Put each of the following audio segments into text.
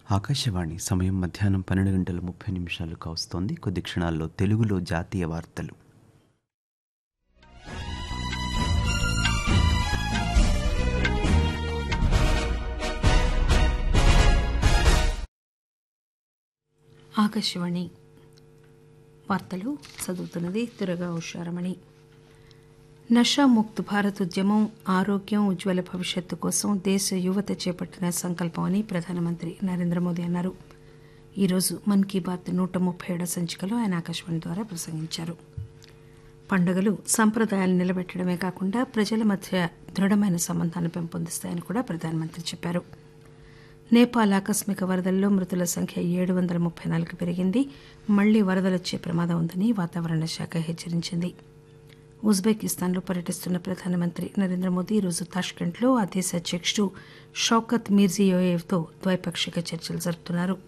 ఆకాశవాణి సమయం మధ్యాహ్నం పన్నెండు గంటల ముప్పై నిమిషాలు కావస్తోంది కొద్ది క్షణాల్లో తెలుగులో జాతీయ వార్తలు ఆకాశవాణి వార్తలు చదువుతున్నది దురగా ఉషారమణి నషాముక్త్ భారత్ ఉద్యమం ఆరోగ్యం ఉజ్వల భవిష్యత్తు కోసం దేశ యువత చేపట్టిన సంకల్పమని ప్రధానమంత్రి నరేంద్ర మోదీ అన్నారు ఈరోజు మన్ కీ బాత్ నూట ముప్పై ఏడో సంచికలో ఆయన ఆకాశవాణి ద్వారా ప్రసంగించారు పండుగలు సంప్రదాయాలు నిలబెట్టడమే కాకుండా ప్రజల మధ్య దృఢమైన సంబంధాన్ని పెంపొందిస్తాయని కూడా ప్రధానమంత్రి చెప్పారు నేపాల్ ఆకస్మిక వరదల్లో మృతుల సంఖ్య ఏడు వందల ముప్పై నాలుగు పెరిగింది మళ్లీ వరదలొచ్చే ప్రమాదం ఉందని వాతావరణ శాఖ హెచ్చరించింది ఉజ్బెకిస్తాన్లో పర్యటిస్తున్న ప్రధానమంత్రి నరేంద్ర మోదీ ఈరోజు తాష్కెంట్లో ఆ దేశ అధ్యక్షుడు షౌకత్ మీర్జియోయేవ్తో ద్వైపాక్షిక చర్చలు జరుపుతున్నారు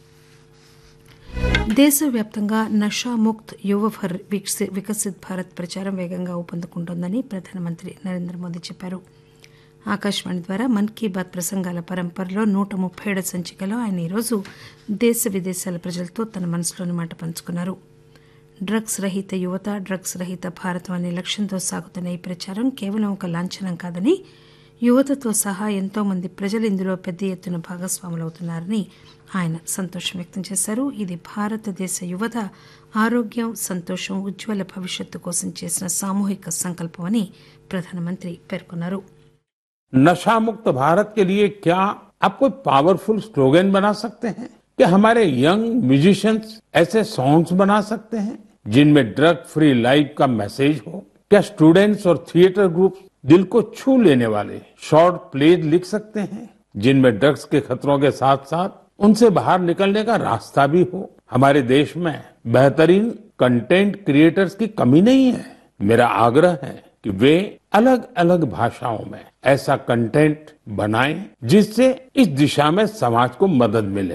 దేశవ్యాప్తంగా నషాముక్త్ యువ ఫర్ వికసి- వికసిత్ భారత్ ప్రచారం వేగంగా ఊపందుకుంటోందని ప్రధానమంత్రి నరేంద్ర మోదీ చెప్పారు ఆకాశవాణి ద్వారా మన్ కీ బాత్ ప్రసంగాల పరంపరలో నూట ముప్పై ఏడు సంచికలో ఆయన ఈరోజు దేశ విదేశాల ప్రజలతో తన మనసులోని మాట పంచుకున్నారు డ్రగ్స్ రహిత యువత డ్రగ్స్ రహిత భారతం అనే లక్ష్యంతో సాగుతున్న ఈ ప్రచారం కేవలం ఒక లాంఛనం కాదని యువతతో సహా ఎంతో మంది ప్రజలు ఇందులో పెద్ద ఎత్తున భాగస్వాములవుతున్నారని ఆయన సంతోషం వ్యక్తం చేశారు ఇది భారతదేశ యువత ఆరోగ్యం సంతోషం ఉజ్వల భవిష్యత్తు కోసం చేసిన సామూహిక సంకల్పమని ప్రధానమంత్రి పేర్కొన్నారు नशा मुक्त भारत के लिए क्या आप कोई पावरफुल स्लोगन बना सकते हैं कि हमारे यंग म्यूजिशियंस ऐसे सॉन्ग्स बना सकते हैं जिनमें ड्रग फ्री लाइफ का मैसेज हो क्या स्टूडेंट्स और थिएटर ग्रुप दिल को छू लेने वाले शॉर्ट प्लेज लिख सकते हैं जिनमें ड्रग्स के खतरों के साथ साथ उनसे बाहर निकलने का रास्ता भी हो हमारे देश में बेहतरीन कंटेंट क्रिएटर्स की कमी नहीं है मेरा आग्रह है कि वे अलग अलग भाषाओं में ऐसा कंटेंट बनाएं जिससे इस दिशा में समाज को मदद मिले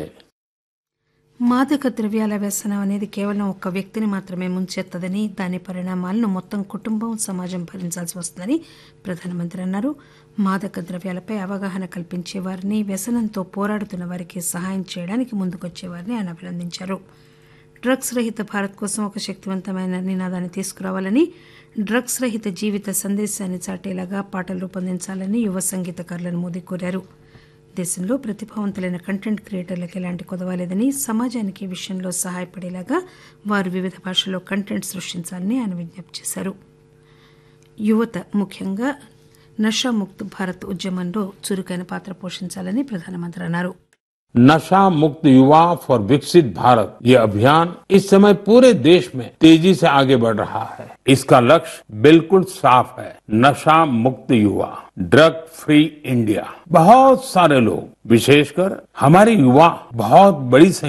మాదక ద్రవ్యాల వ్యసనం అనేది కేవలం ఒక్క వ్యక్తిని మాత్రమే ముంచెత్తదని దాని పరిణామాలను మొత్తం కుటుంబం సమాజం భరించాల్సి వస్తుందని ప్రధానమంత్రి అన్నారు మాదక ద్రవ్యాలపై అవగాహన కల్పించే వారిని వ్యసనంతో పోరాడుతున్న వారికి సహాయం చేయడానికి ముందుకొచ్చే వారిని ఆయన అభినందించారు డ్రగ్స్ రహిత భారత్ కోసం ఒక శక్తివంతమైన నినాదాన్ని తీసుకురావాలని డ్రగ్స్ రహిత జీవిత సందేశాన్ని చాటేలాగా పాటలు రూపొందించాలని యువ సంగీతకారులను మోదీ కోరారు దేశంలో ప్రతిభావంతులైన కంటెంట్ క్రియేటర్లకు ఎలాంటి కొదవాలేదని సమాజానికి ఈ విషయంలో సహాయపడేలాగా వారు వివిధ భాషల్లో కంటెంట్ సృష్టించాలని ఆయన విజ్ఞప్తి చేశారు యువత ముఖ్యంగా నషాముక్త్ భారత్ ఉద్యమంలో చురుకైన పాత్ర పోషించాలని ప్రధానమంత్రి అన్నారు नशा मुक्त युवा फॉर विकसित भारत ये अभियान इस समय पूरे देश में तेजी से आगे बढ़ रहा है इसका लक्ष्य बिल्कुल साफ है नशा मुक्त युवा ड्रग फ्री इंडिया बहुत सारे लोग विशेषकर हमारे युवा बहुत बड़ी संख्या